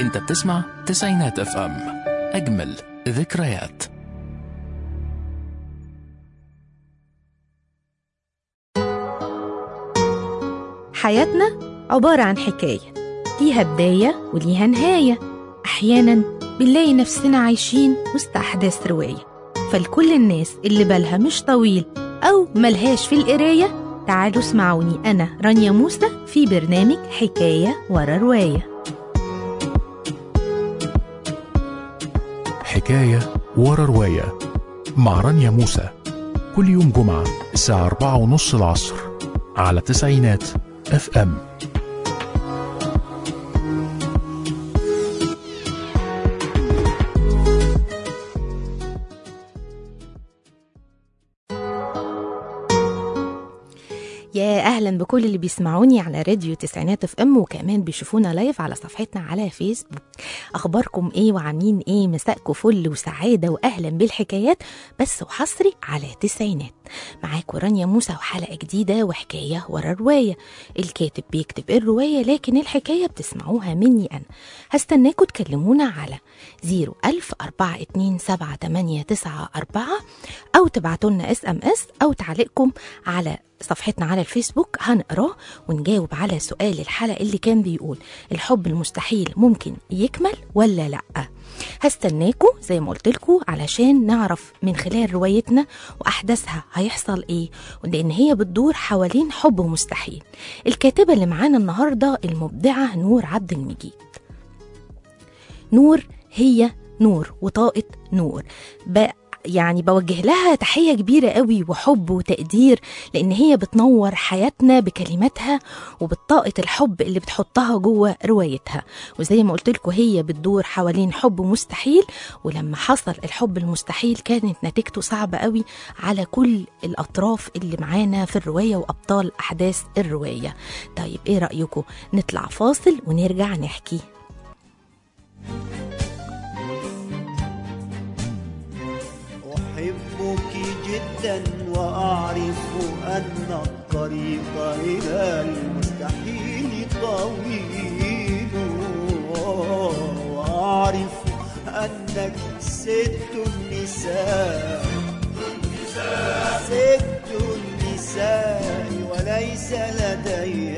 انت بتسمع تسعينات اف ام اجمل ذكريات حياتنا عبارة عن حكاية ليها بداية وليها نهاية أحيانا بنلاقي نفسنا عايشين وسط أحداث رواية فلكل الناس اللي بالها مش طويل أو ملهاش في القراية تعالوا اسمعوني أنا رانيا موسى في برنامج حكاية ورا رواية حكاية ورا رواية مع رانيا موسى كل يوم جمعة الساعة أربعة ونص العصر على تسعينات اف ام يا اهلا بكل اللي بيسمعوني على راديو تسعينات اف ام وكمان بيشوفونا لايف على صفحتنا على فيسبوك اخباركم ايه وعاملين ايه مساءكم فل وسعاده واهلا بالحكايات بس وحصري على تسعينات معاكم رانيا موسى وحلقه جديده وحكايه ورا روايه الكاتب بيكتب الروايه لكن الحكايه بتسمعوها مني انا هستناكم تكلمونا على 010427894 او تبعتوا لنا اس ام اس او تعليقكم على صفحتنا على الفيسبوك هنقراه ونجاوب على سؤال الحلقة اللي كان بيقول الحب المستحيل ممكن يكمل ولا لأ هستناكوا زي ما قلت لكم علشان نعرف من خلال روايتنا واحداثها هيحصل ايه لان هي بتدور حوالين حب مستحيل الكاتبه اللي معانا النهارده المبدعه نور عبد المجيد نور هي نور وطاقة نور ب... يعني بوجه لها تحية كبيرة قوي وحب وتقدير لأن هي بتنور حياتنا بكلماتها وبالطاقة الحب اللي بتحطها جوه روايتها وزي ما قلت لكم هي بتدور حوالين حب مستحيل ولما حصل الحب المستحيل كانت نتيجته صعبة قوي على كل الأطراف اللي معانا في الرواية وأبطال أحداث الرواية طيب إيه رأيكم نطلع فاصل ونرجع نحكي أحبك جدا وأعرف أن الطريق إلى المستحيل طويل وأعرف أنك ست النساء ست النساء وليس لدي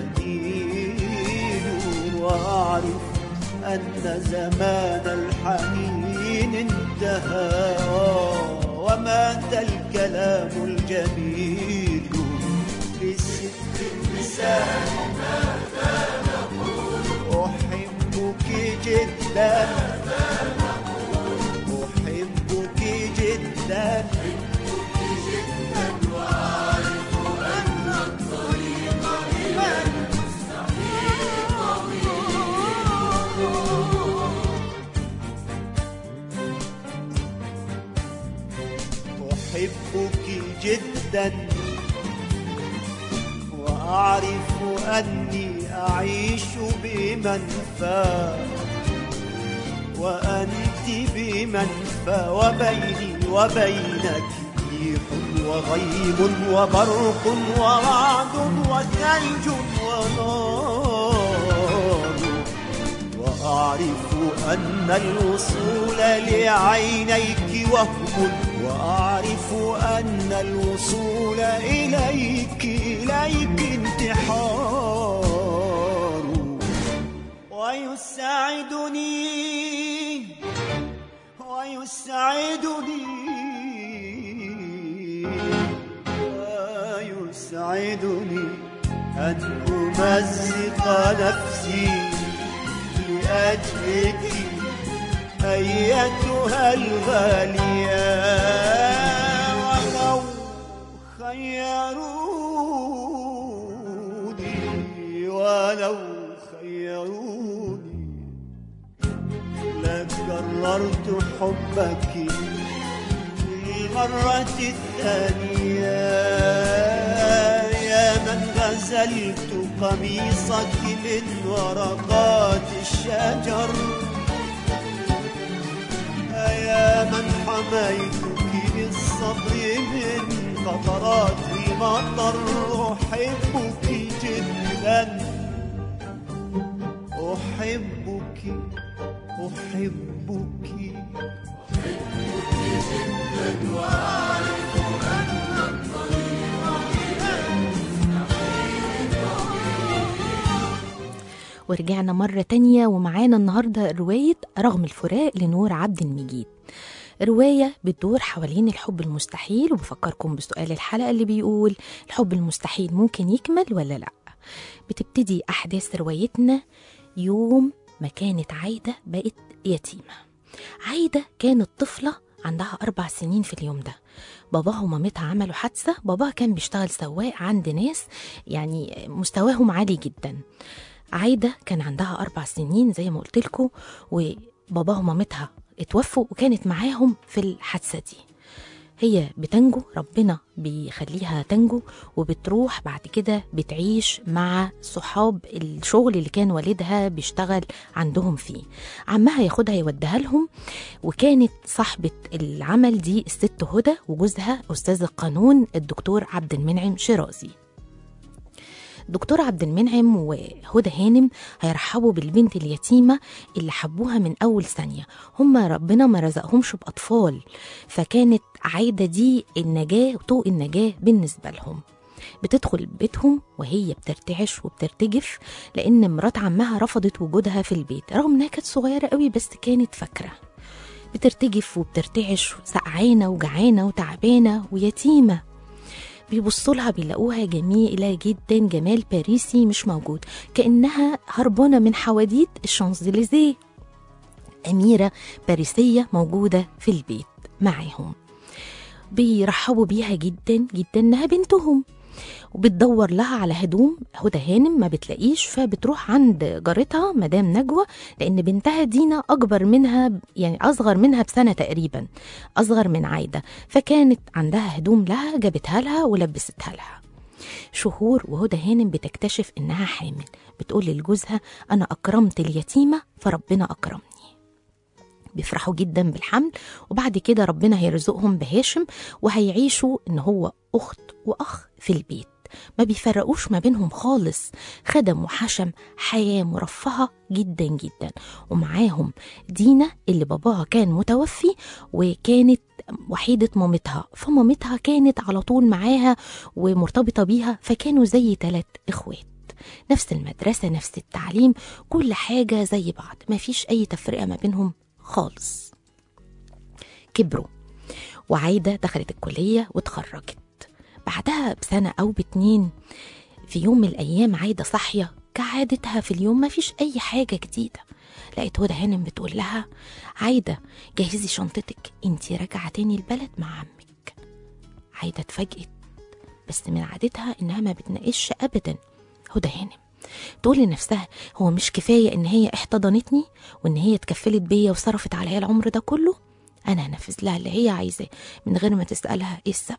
بديل وأعرف أن زمان الحنين انتهى ومات الكلام الجميل للست النساء أحبك جدا أحبك جدا أحبك جدا وأعرف أني أعيش بمنفى وأنت بمنفى وبيني وبينك ريح وغيم وبرق ورعد وثلج ونار وأعرف أن الوصول لعينيك وهم وأعرف أن الوصول إليك إليك انتحار ويسعدني ويسعدني ويسعدني أن أمزق نفسي لأجلك أيتها الغالية ولو خيروني ولو خيروني لكررت حبك للمرة الثانية يا من غزلت قميصك من ورقات الشجر يا من حميتك بالصبر من قطرات المطر أحبك جدا أحبك ورجعنا مرة تانية ومعانا النهاردة رواية رغم الفراق لنور عبد المجيد رواية بتدور حوالين الحب المستحيل وبفكركم بسؤال الحلقة اللي بيقول الحب المستحيل ممكن يكمل ولا لأ بتبتدي أحداث روايتنا يوم ما كانت عايدة بقت يتيمة عايدة كانت طفلة عندها أربع سنين في اليوم ده باباها ومامتها عملوا حادثة باباها كان بيشتغل سواق عند ناس يعني مستواهم عالي جدا عايدة كان عندها أربع سنين زي ما قلت لكم وباباها ومامتها اتوفوا وكانت معاهم في الحادثة دي هي بتنجو ربنا بيخليها تنجو وبتروح بعد كده بتعيش مع صحاب الشغل اللي كان والدها بيشتغل عندهم فيه عمها ياخدها يوديها لهم وكانت صاحبة العمل دي الست هدى وجوزها أستاذ القانون الدكتور عبد المنعم شيرازي دكتور عبد المنعم وهدى هانم هيرحبوا بالبنت اليتيمة اللي حبوها من أول ثانية هم ربنا ما رزقهمش بأطفال فكانت عايدة دي النجاة وطوق النجاة بالنسبة لهم بتدخل بيتهم وهي بترتعش وبترتجف لأن مرات عمها رفضت وجودها في البيت رغم إنها كانت صغيرة قوي بس كانت فاكرة بترتجف وبترتعش سقعانة وجعانة وتعبانة ويتيمة بيبصوا لها بيلاقوها جميلة جدا جمال باريسي مش موجود كأنها هربانة من حواديت الشانزليزيه أميرة باريسية موجودة في البيت معاهم بيرحبوا بيها جدا جدا إنها بنتهم وبتدور لها على هدوم هدى هانم ما بتلاقيش فبتروح عند جارتها مدام نجوى لان بنتها دينا اكبر منها يعني اصغر منها بسنه تقريبا اصغر من عايده فكانت عندها هدوم لها جابتها لها ولبستها لها شهور وهدى هانم بتكتشف انها حامل بتقول لجوزها انا اكرمت اليتيمه فربنا اكرمني بيفرحوا جدا بالحمل وبعد كده ربنا هيرزقهم بهاشم وهيعيشوا ان هو اخت واخ في البيت ما بيفرقوش ما بينهم خالص خدم وحشم حياة مرفهة جدا جدا ومعاهم دينا اللي باباها كان متوفي وكانت وحيدة مامتها فمامتها كانت على طول معاها ومرتبطة بيها فكانوا زي ثلاث إخوات نفس المدرسة نفس التعليم كل حاجة زي بعض ما فيش أي تفرقة ما بينهم خالص كبروا وعايدة دخلت الكلية واتخرجت بعدها بسنة أو باتنين في يوم من الأيام عايدة صاحية كعادتها في اليوم ما فيش أي حاجة جديدة لقيت هدى هانم بتقول لها عايدة جهزي شنطتك انتي راجعة تاني البلد مع عمك عايدة اتفاجئت بس من عادتها إنها ما بتناقش أبدا هدى هانم تقول لنفسها هو مش كفاية إن هي احتضنتني وإن هي اتكفلت بيا وصرفت عليا العمر ده كله أنا هنفذ لها اللي هي عايزاه من غير ما تسألها إيه السبب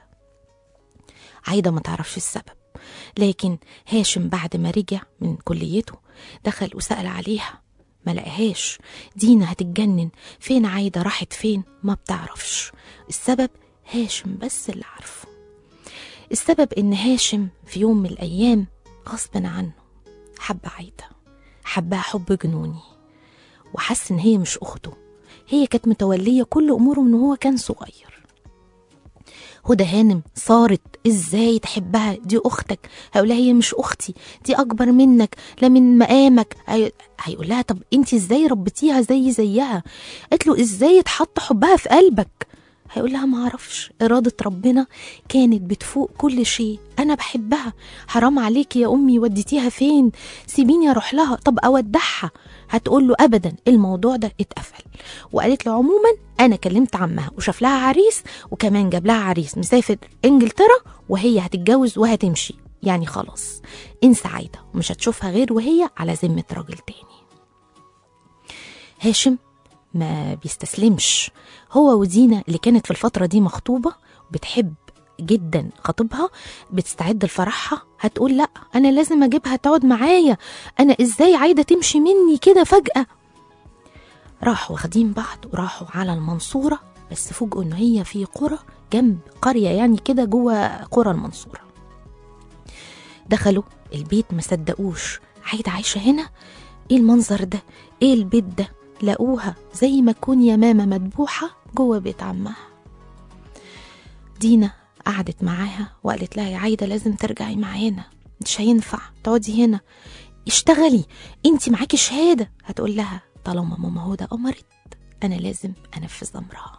عايدة ما تعرفش السبب لكن هاشم بعد ما رجع من كليته دخل وسأل عليها ما لقاهاش دينا هتتجنن فين عايدة راحت فين ما بتعرفش السبب هاشم بس اللي عارفه السبب ان هاشم في يوم من الايام غصب عنه حب عايدة حبها حب جنوني وحس ان هي مش اخته هي كانت متولية كل اموره من هو كان صغير هدى هانم صارت ازاي تحبها دي اختك هيقول لها هي مش اختي دي اكبر منك لا من مقامك هي... هيقول لها طب انت ازاي ربيتيها زي زيها قالت له ازاي اتحط حبها في قلبك هيقول لها ما اعرفش اراده ربنا كانت بتفوق كل شيء انا بحبها حرام عليكي يا امي وديتيها فين سيبيني اروح لها طب اودعها هتقول له ابدا الموضوع ده اتقفل وقالت له عموما انا كلمت عمها وشاف لها عريس وكمان جاب لها عريس مسافر انجلترا وهي هتتجوز وهتمشي يعني خلاص انسى عايده ومش هتشوفها غير وهي على ذمه راجل تاني هاشم ما بيستسلمش هو ودينا اللي كانت في الفترة دي مخطوبة بتحب جدا خطيبها بتستعد لفرحها هتقول لا انا لازم اجيبها تقعد معايا انا ازاي عايده تمشي مني كده فجاه راحوا واخدين بعض وراحوا على المنصوره بس فوجئوا ان هي في قرى جنب قريه يعني كده جوه قرى المنصوره دخلوا البيت ما صدقوش عايده عايشه هنا ايه المنظر ده ايه البيت ده لقوها زي ما تكون يمامة مدبوحة جوه بيت عمها دينا قعدت معاها وقالت لها يا عايدة لازم ترجعي معانا مش هينفع تقعدي هنا اشتغلي انت معاكي شهاده هتقول لها طالما ماما هدى امرت انا لازم انفذ امرها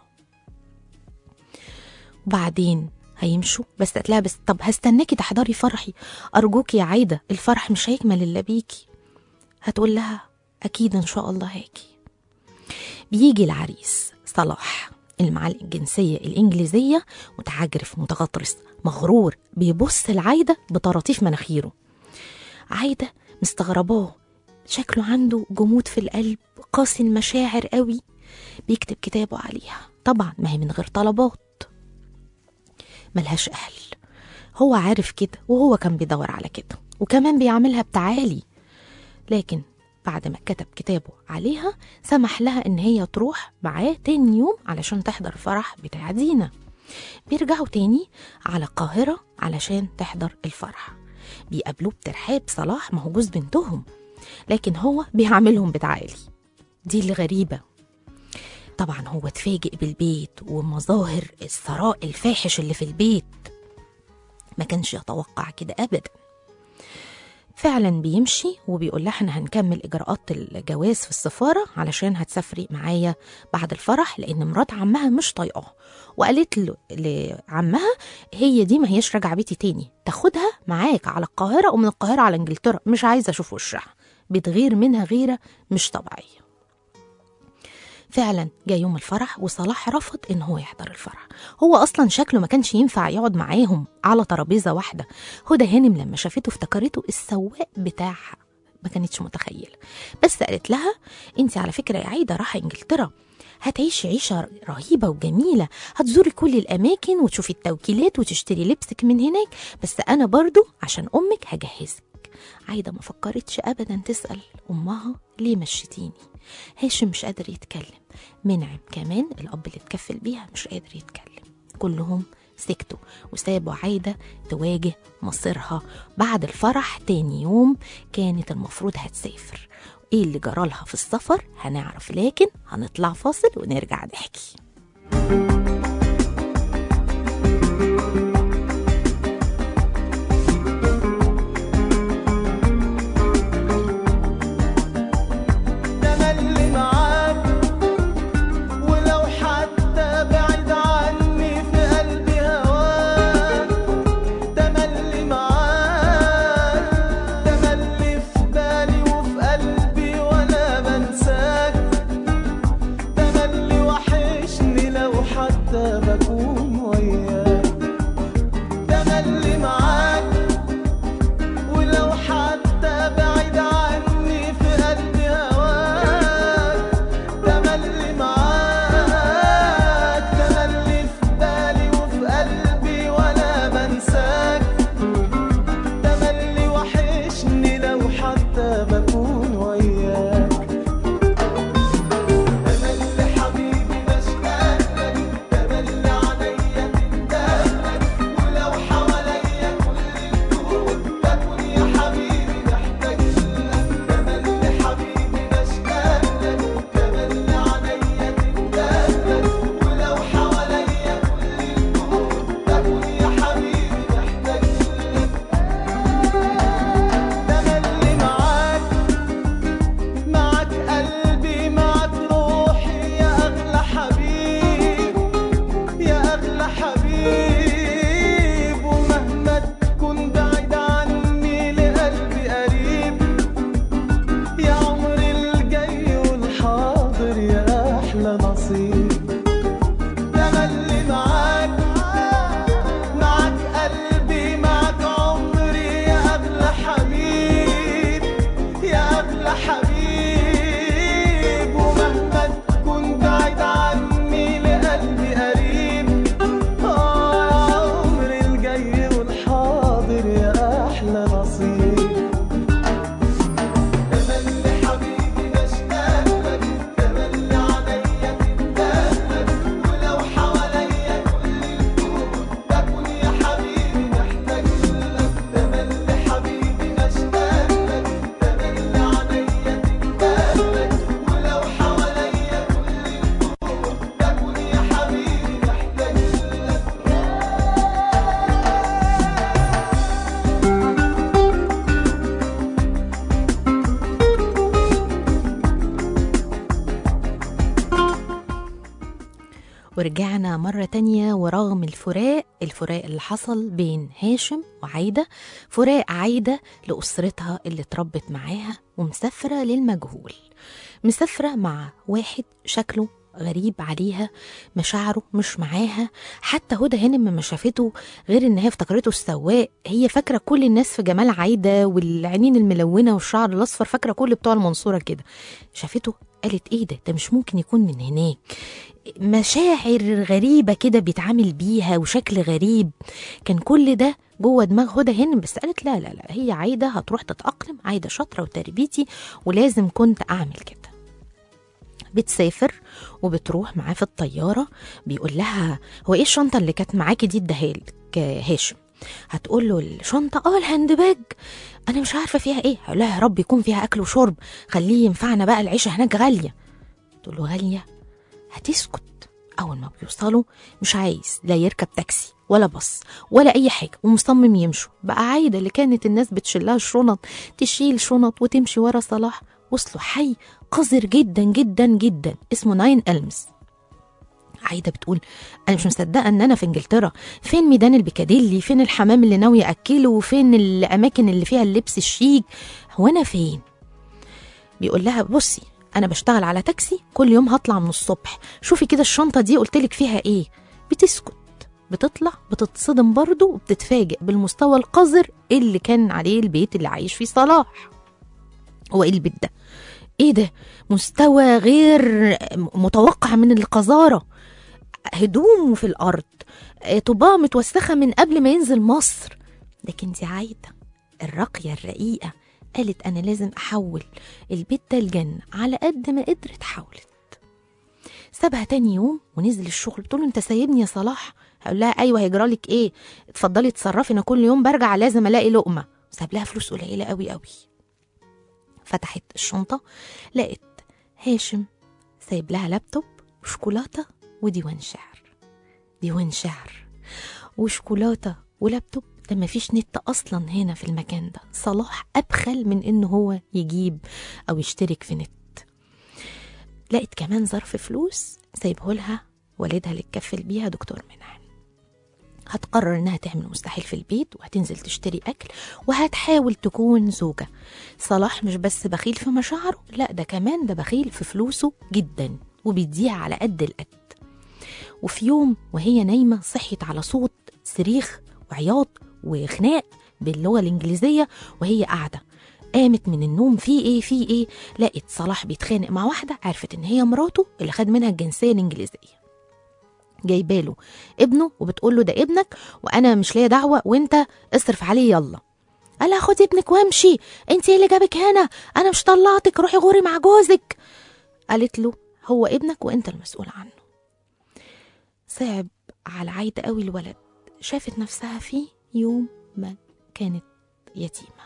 وبعدين هيمشوا بس تلاقي بس طب هستناكي تحضري فرحي ارجوكي يا عايده الفرح مش هيكمل الا بيكي هتقول لها اكيد ان شاء الله هاجي بيجي العريس صلاح اللي معاه الجنسية الإنجليزية متعجرف متغطرس مغرور بيبص لعايدة بطراطيف مناخيره عايدة مستغرباه شكله عنده جمود في القلب قاسي المشاعر قوي بيكتب كتابه عليها طبعا ما هي من غير طلبات ملهاش أهل هو عارف كده وهو كان بيدور على كده وكمان بيعملها بتعالي لكن بعد ما كتب كتابه عليها سمح لها ان هي تروح معاه تاني يوم علشان تحضر الفرح بتاع دينا بيرجعوا تاني على القاهرة علشان تحضر الفرح بيقابلوه بترحاب صلاح ما هو جوز بنتهم لكن هو بيعاملهم بتعالي دي اللي غريبة طبعا هو اتفاجئ بالبيت ومظاهر الثراء الفاحش اللي في البيت ما كانش يتوقع كده ابدا فعلا بيمشي وبيقول لها احنا هنكمل اجراءات الجواز في السفاره علشان هتسافري معايا بعد الفرح لان مرات عمها مش طايقاه وقالت له لعمها هي دي ما هيش راجعه بيتي تاني تاخدها معاك على القاهره ومن القاهره على انجلترا مش عايزه اشوف وشها بتغير منها غيره مش طبيعيه فعلا جاء يوم الفرح وصلاح رفض ان هو يحضر الفرح هو اصلا شكله ما كانش ينفع يقعد معاهم على ترابيزه واحده هدى هانم لما شافته افتكرته السواق بتاعها ما كانتش متخيله بس قالت لها انت على فكره يا عايده رايحه انجلترا هتعيشي عيشة رهيبة وجميلة هتزوري كل الأماكن وتشوفي التوكيلات وتشتري لبسك من هناك بس أنا برضو عشان أمك هجهزك عايدة ما فكرتش أبدا تسأل أمها ليه مشيتيني هاشم مش قادر يتكلم منعم كمان الأب اللي اتكفل بيها مش قادر يتكلم كلهم سكتوا وسابوا عايدة تواجه مصيرها بعد الفرح تاني يوم كانت المفروض هتسافر ايه اللي جرالها في السفر هنعرف لكن هنطلع فاصل ونرجع نحكي تملي معاك ولو حتى بعيد عني في قلبي هواك تملي معاك تملي في بالي وفي قلبي وانا بنساك تملي وحشني لو حتى ورجعنا مرة تانية ورغم الفراق الفراق اللي حصل بين هاشم وعايدة فراق عايدة لأسرتها اللي اتربت معاها ومسافرة للمجهول مسافرة مع واحد شكله غريب عليها مشاعره مش معاها حتى هدى هانم ما شافته غير ان هي افتكرته السواق هي فاكره كل الناس في جمال عايده والعينين الملونه والشعر الاصفر فاكره كل بتوع المنصوره كده شافته قالت ايه ده ده مش ممكن يكون من هناك مشاعر غريبه كده بيتعامل بيها وشكل غريب كان كل ده جوه دماغ هدى هانم بس قالت لا لا لا هي عايده هتروح تتاقلم عايده شاطره وتربيتي ولازم كنت اعمل كده بتسافر وبتروح معاه في الطياره بيقول لها هو ايه الشنطه اللي كانت معاكي دي اداها لك هاشم هتقول له الشنطه اه الهاند باج انا مش عارفه فيها ايه هقول لها يا رب يكون فيها اكل وشرب خليه ينفعنا بقى العيشه هناك غاليه تقول له غاليه هتسكت اول ما بيوصلوا مش عايز لا يركب تاكسي ولا باص ولا اي حاجه ومصمم يمشوا بقى عايده اللي كانت الناس بتشيلها الشنط تشيل شنط وتمشي ورا صلاح وصلوا حي قذر جدا جدا جدا اسمه ناين ألمز عايده بتقول انا مش مصدقه ان انا في انجلترا فين ميدان البيكاديلي فين الحمام اللي ناوي اكله وفين الاماكن اللي فيها اللبس الشيك هو انا فين بيقول لها بصي انا بشتغل على تاكسي كل يوم هطلع من الصبح شوفي كده الشنطه دي قلتلك فيها ايه بتسكت بتطلع بتتصدم برضه وبتتفاجئ بالمستوى القذر اللي كان عليه البيت اللي عايش فيه صلاح هو ايه البيت ده ايه ده مستوى غير متوقع من القذاره هدومه في الارض طباع متوسخه من قبل ما ينزل مصر لكن دي عايده الراقيه الرقيقه قالت انا لازم احول البيت ده الجنه على قد ما قدرت حاولت سابها تاني يوم ونزل الشغل بتقول له انت سايبني يا صلاح هقول لها ايوه هيجرالك ايه اتفضلي اتصرفي انا كل يوم برجع لازم الاقي لقمه ساب لها فلوس قليله قوي قوي فتحت الشنطه لقت هاشم سايب لها لابتوب وشوكولاته وديوان شعر ديوان شعر وشوكولاته ولابتوب ده مفيش نت اصلا هنا في المكان ده صلاح ابخل من ان هو يجيب او يشترك في نت لقت كمان ظرف فلوس سايبه لها والدها اللي اتكفل بيها دكتور منعم هتقرر انها تعمل مستحيل في البيت وهتنزل تشتري اكل وهتحاول تكون زوجة صلاح مش بس بخيل في مشاعره لا ده كمان ده بخيل في فلوسه جدا وبيديها على قد القد وفي يوم وهي نايمة صحيت على صوت صريخ وعياط وخناق باللغة الإنجليزية وهي قاعدة قامت من النوم في ايه في ايه لقت صلاح بيتخانق مع واحدة عرفت ان هي مراته اللي خد منها الجنسية الإنجليزية جايباله ابنه وبتقول له ده ابنك وانا مش ليا دعوه وانت اصرف عليه يلا قال لها خدي ابنك وامشي انت ايه اللي جابك هنا انا مش طلعتك روحي غوري مع جوزك قالت له هو ابنك وانت المسؤول عنه صعب على عايده قوي الولد شافت نفسها فيه يوم ما كانت يتيمه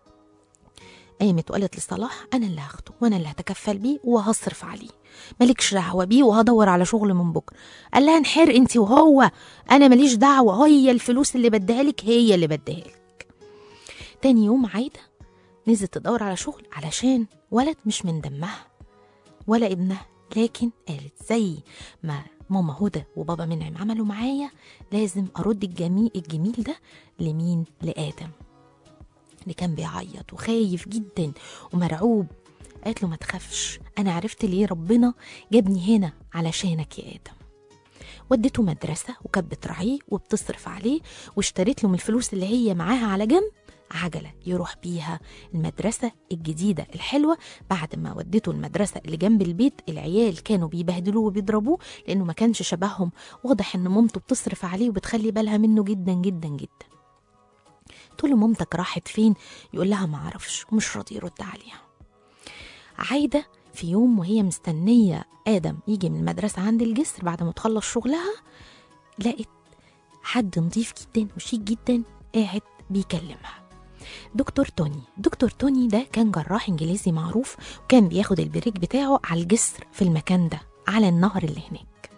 قامت وقالت لصلاح انا اللي هاخده وانا اللي هتكفل بيه وهصرف عليه مالكش دعوه بيه وهدور على شغل من بكره قال لها انحر انت وهو انا ماليش دعوه هي الفلوس اللي بديها لك هي اللي بديها لك تاني يوم عايده نزلت تدور على شغل علشان ولد مش من دمها ولا ابنها لكن قالت زي ما ماما هدى وبابا منعم عملوا معايا لازم ارد الجميل الجميل ده لمين لادم اللي كان بيعيط وخايف جدا ومرعوب قالت له ما تخافش انا عرفت ليه ربنا جابني هنا علشانك يا ادم ودته مدرسة وكانت بتراعيه وبتصرف عليه واشتريت له من الفلوس اللي هي معاها على جنب عجلة يروح بيها المدرسة الجديدة الحلوة بعد ما ودته المدرسة اللي جنب البيت العيال كانوا بيبهدلوه وبيضربوه لأنه ما كانش شبههم واضح إن مامته بتصرف عليه وبتخلي بالها منه جدا جدا جدا تقول له مامتك راحت فين يقول لها ما اعرفش ومش راضي يرد عليها عايده في يوم وهي مستنيه ادم يجي من المدرسه عند الجسر بعد ما تخلص شغلها لقت حد نظيف جدا وشيك جدا قاعد بيكلمها دكتور توني دكتور توني ده كان جراح انجليزي معروف وكان بياخد البريك بتاعه على الجسر في المكان ده على النهر اللي هناك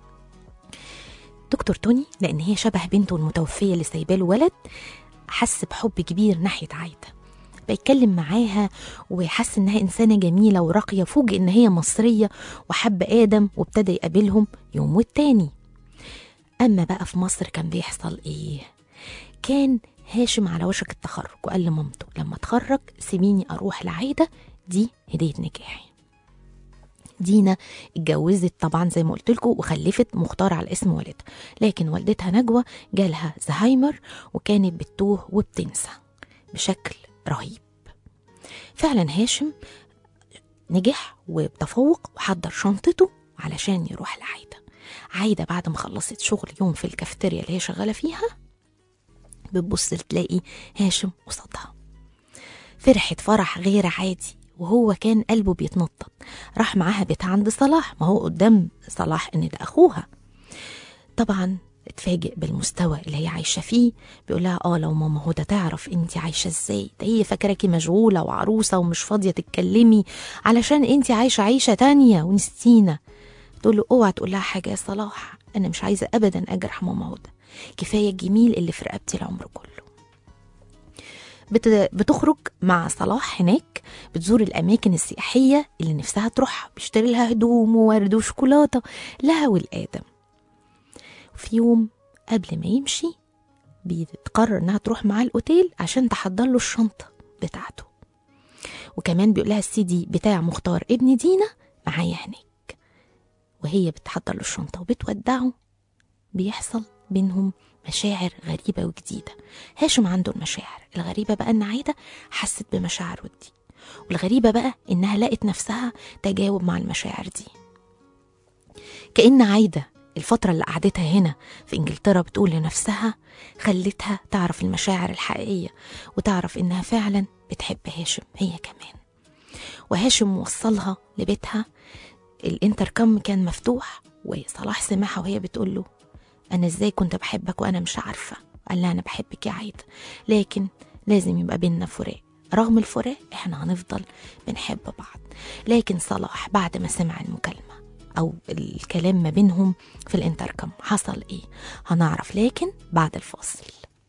دكتور توني لان هي شبه بنته المتوفيه اللي سايباله ولد حس بحب كبير ناحيه عايده بيتكلم معاها وحس انها انسانه جميله وراقيه فوجئ ان هي مصريه وحب ادم وابتدى يقابلهم يوم والتاني اما بقى في مصر كان بيحصل ايه كان هاشم على وشك التخرج وقال لمامته لما اتخرج سيبيني اروح لعايده دي هديه نجاحي دينا اتجوزت طبعا زي ما قلت لكم وخلفت مختار على اسم والدها لكن والدتها نجوى جالها زهايمر وكانت بتتوه وبتنسى بشكل رهيب فعلا هاشم نجح وبتفوق وحضر شنطته علشان يروح لعايدة عايدة بعد ما خلصت شغل يوم في الكافيتيريا اللي هي شغالة فيها بتبص تلاقي هاشم قصادها فرحت فرح غير عادي وهو كان قلبه بيتنطط راح معاها بيتها عند صلاح ما هو قدام صلاح ان ده اخوها طبعا اتفاجئ بالمستوى اللي هي عايشه فيه بيقول لها اه لو ماما هدى تعرف انت عايشه ازاي ده هي فاكراكي مشغوله وعروسه ومش فاضيه تتكلمي علشان انت عايشه عيشه تانية ونستينا تقول له اوعى تقول لها حاجه يا صلاح انا مش عايزه ابدا اجرح ماما هدى كفايه الجميل اللي في رقبتي العمر كله بت- بتخرج مع صلاح هناك بتزور الأماكن السياحية اللي نفسها تروحها بيشتري لها هدوم وورد وشوكولاتة لها والآدم في يوم قبل ما يمشي بتقرر إنها تروح معاه الأوتيل عشان تحضر له الشنطة بتاعته وكمان بيقول لها السيدي بتاع مختار ابن دينا معايا هناك وهي بتحضر له الشنطة وبتودعه بيحصل بينهم مشاعر غريبة وجديدة هاشم عنده المشاعر الغريبة بقى إن عايدة حست بمشاعر ودي والغريبة بقى إنها لقت نفسها تجاوب مع المشاعر دي كأن عايدة الفترة اللي قعدتها هنا في إنجلترا بتقول لنفسها خلتها تعرف المشاعر الحقيقية وتعرف إنها فعلا بتحب هاشم هي كمان وهاشم وصلها لبيتها الانتركم كان مفتوح وصلاح سمعها وهي بتقول له أنا إزاي كنت بحبك وأنا مش عارفة قال لها أنا بحبك يا عايدة لكن لازم يبقى بينا فراق رغم الفراق احنا هنفضل بنحب بعض لكن صلاح بعد ما سمع المكالمة أو الكلام ما بينهم في الانتركم حصل إيه هنعرف لكن بعد الفاصل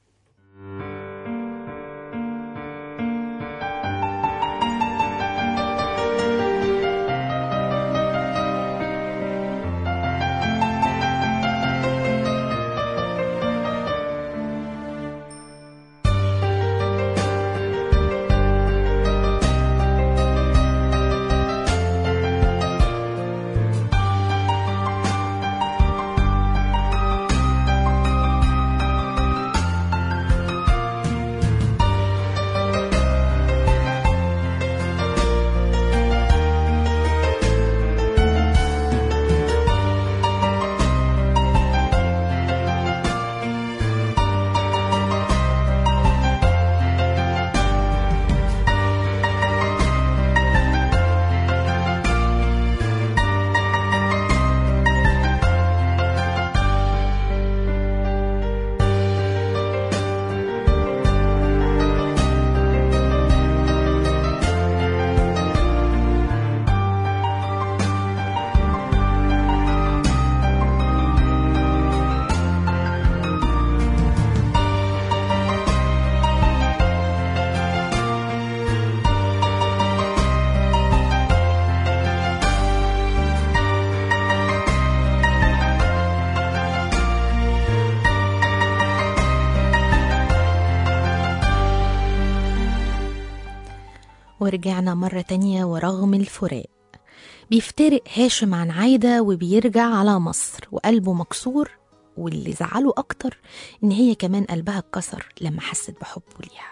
ورجعنا مرة تانية ورغم الفراق بيفترق هاشم عن عايدة وبيرجع على مصر وقلبه مكسور واللي زعله أكتر إن هي كمان قلبها اتكسر لما حست بحبه ليها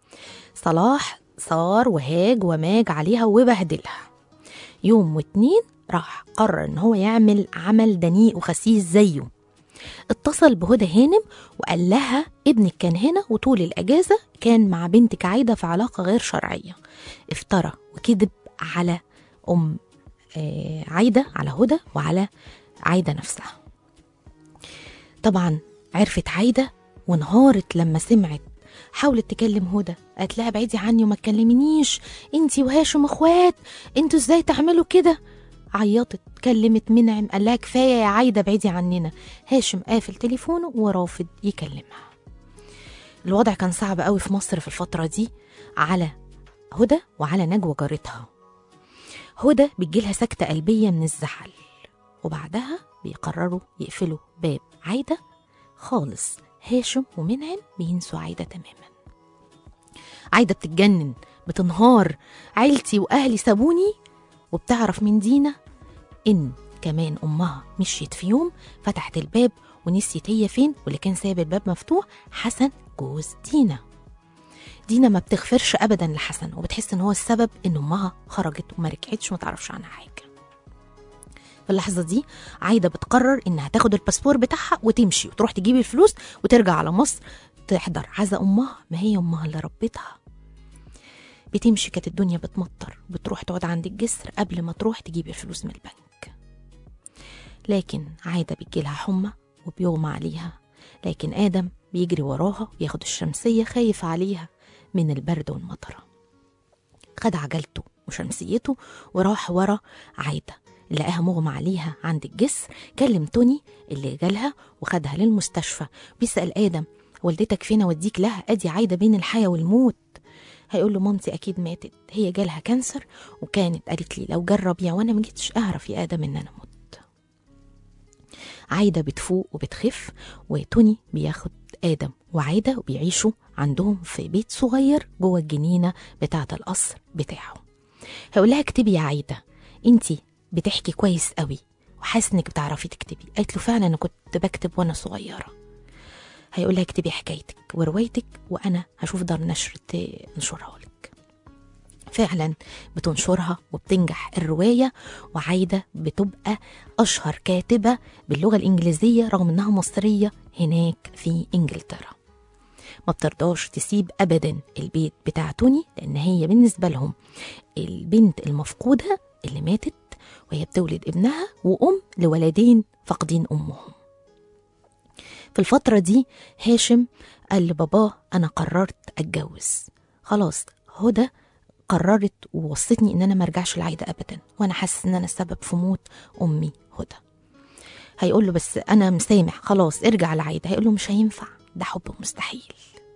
صلاح صار وهاج وماج عليها وبهدلها يوم واتنين راح قرر إن هو يعمل عمل دنيء وخسيس زيه اتصل بهدى هانم وقال لها ابنك كان هنا وطول الأجازة كان مع بنتك عايدة في علاقة غير شرعية افترى وكذب على أم آه، عايدة على هدى وعلى عايدة نفسها طبعا عرفت عايدة وانهارت لما سمعت حاولت تكلم هدى قالت لها بعيدي عني وما تكلمنيش انتي وهاشم اخوات انتوا ازاي تعملوا كده عيطت كلمت منعم قال لها كفايه يا عايده بعيدي عننا هاشم قافل تليفونه ورافض يكلمها الوضع كان صعب قوي في مصر في الفتره دي على هدى وعلى نجوى جارتها هدى بتجيلها سكتة قلبية من الزعل وبعدها بيقرروا يقفلوا باب عايدة خالص هاشم ومنعم بينسوا عايدة تماما عايدة بتتجنن بتنهار عيلتي وأهلي سابوني وبتعرف من دينا إن كمان أمها مشيت في يوم فتحت الباب ونسيت هي فين واللي كان سايب الباب مفتوح حسن جوز دينا دينا ما بتغفرش ابدا لحسن وبتحس ان هو السبب ان امها خرجت وما رجعتش وما تعرفش عنها حاجه في اللحظه دي عايده بتقرر انها تاخد الباسبور بتاعها وتمشي وتروح تجيب الفلوس وترجع على مصر تحضر عزا امها ما هي امها اللي ربتها بتمشي كانت الدنيا بتمطر بتروح تقعد عند الجسر قبل ما تروح تجيب الفلوس من البنك لكن عايده بتجيلها حمى وبيغمى عليها لكن ادم بيجري وراها وياخد الشمسيه خايف عليها من البرد والمطره خد عجلته وشمسيته وراح ورا عايده لقاها مغمى عليها عند الجسر كلم توني اللي جالها وخدها للمستشفى بيسأل آدم والدتك فين اوديك لها ادي عايده بين الحياه والموت هيقول له مامتي اكيد ماتت هي جالها كانسر وكانت قالت لي لو جرب يا وانا ما جيتش اعرف يا ادم ان انا مت عايده بتفوق وبتخف وتوني بياخد ادم وعايده وبيعيشوا عندهم في بيت صغير جوه الجنينه بتاعه القصر بتاعه هيقول لها اكتبي يا عايده انتي بتحكي كويس قوي وحاسس انك بتعرفي تكتبي قالت له فعلا انا كنت بكتب وانا صغيره هيقول لها اكتبي حكايتك وروايتك وانا هشوف دار نشر تنشرها لك فعلا بتنشرها وبتنجح الرواية وعايدة بتبقى أشهر كاتبة باللغة الإنجليزية رغم إنها مصرية هناك في إنجلترا ما بترضاش تسيب أبدا البيت بتاع توني لأن هي بالنسبة لهم البنت المفقودة اللي ماتت وهي بتولد ابنها وأم لولدين فاقدين أمهم في الفترة دي هاشم قال لباباه أنا قررت أتجوز خلاص هدى قررت ووصتني إن أنا مرجعش العيدة أبدا وأنا حاسس إن أنا السبب في موت أمي هدى هيقول له بس أنا مسامح خلاص ارجع العيدة هيقول له مش هينفع ده حب مستحيل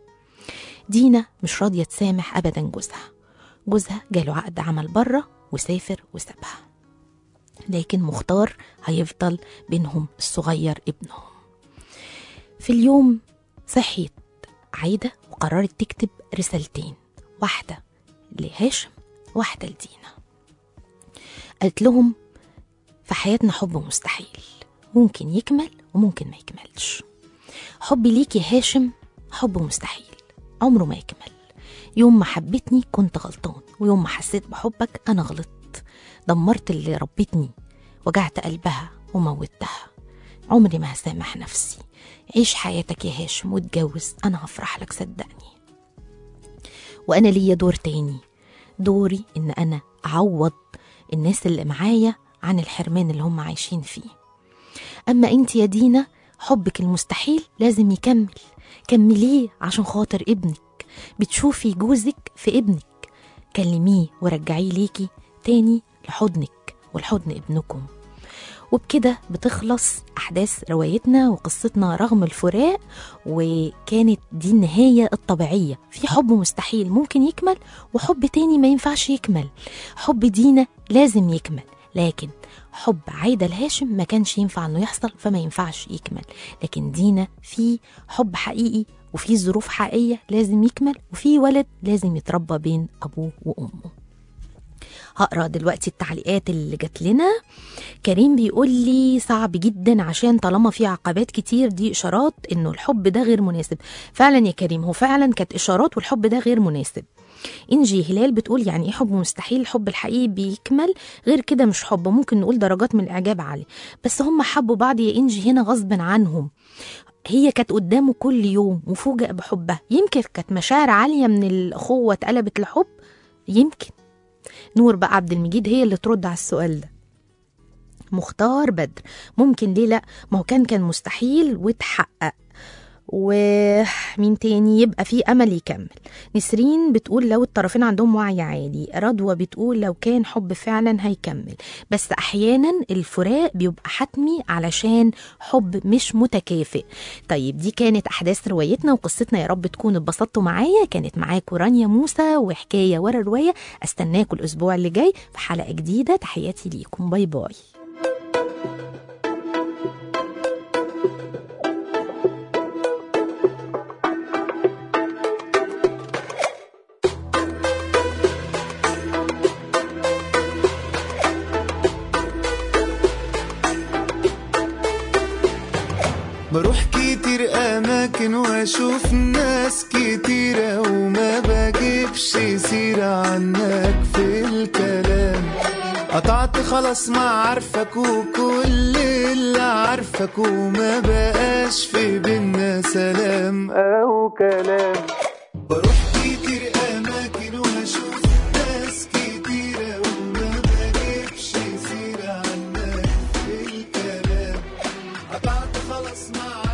دينا مش راضية تسامح أبدا جوزها جوزها جاله عقد عمل بره وسافر وسابها لكن مختار هيفضل بينهم الصغير ابنهم في اليوم صحيت عايدة وقررت تكتب رسالتين واحدة لهاشم واحدة لدينا قالت لهم في حياتنا حب مستحيل ممكن يكمل وممكن ما يكملش حبي ليك يا هاشم حب مستحيل عمره ما يكمل يوم ما حبتني كنت غلطان ويوم ما حسيت بحبك أنا غلطت دمرت اللي ربتني وجعت قلبها وموتها عمري ما هسامح نفسي عيش حياتك يا هاشم واتجوز أنا هفرح لك صدقني وأنا ليا دور تاني دوري إن أنا أعوض الناس اللي معايا عن الحرمان اللي هم عايشين فيه أما أنت يا دينا حبك المستحيل لازم يكمل كمليه عشان خاطر ابنك بتشوفي جوزك في ابنك كلميه ورجعيه ليكي تاني لحضنك ولحضن ابنكم وبكده بتخلص أحداث روايتنا وقصتنا رغم الفراق وكانت دي النهاية الطبيعية في حب مستحيل ممكن يكمل وحب تاني ما ينفعش يكمل حب دينا لازم يكمل لكن حب عايدة الهاشم ما كانش ينفع انه يحصل فما ينفعش يكمل لكن دينا في حب حقيقي وفي ظروف حقيقية لازم يكمل وفي ولد لازم يتربى بين أبوه وأمه هقرا دلوقتي التعليقات اللي جات لنا كريم بيقول لي صعب جدا عشان طالما في عقبات كتير دي اشارات انه الحب ده غير مناسب فعلا يا كريم هو فعلا كانت اشارات والحب ده غير مناسب انجي هلال بتقول يعني ايه حب مستحيل الحب الحقيقي بيكمل غير كده مش حب ممكن نقول درجات من الاعجاب عاليه بس هم حبوا بعض يا انجي هنا غصب عنهم هي كانت قدامه كل يوم وفوجئ بحبها يمكن كانت مشاعر عاليه من الاخوه اتقلبت لحب يمكن نور بقى عبد المجيد هي اللي ترد على السؤال ده مختار بدر ممكن ليه لا ما هو كان كان مستحيل واتحقق ومين تاني يبقى في امل يكمل نسرين بتقول لو الطرفين عندهم وعي عالي رضوى بتقول لو كان حب فعلا هيكمل بس احيانا الفراق بيبقى حتمي علشان حب مش متكافئ طيب دي كانت احداث روايتنا وقصتنا يا رب تكونوا اتبسطتوا معايا كانت معاكم رانيا موسى وحكايه ورا روايه استناكم الاسبوع اللي جاي في حلقه جديده تحياتي ليكم باي باي بروح كتير اماكن واشوف ناس كتيرة وما بجيبش سيرة عنك في الكلام قطعت خلاص ما عارفك وكل اللي عارفك وما بقاش في بينا سلام او كلام بروح كتير اماكن واشوف ناس كتيرة وما بجيبش سيرة عنك في الكلام قطعت خلاص ما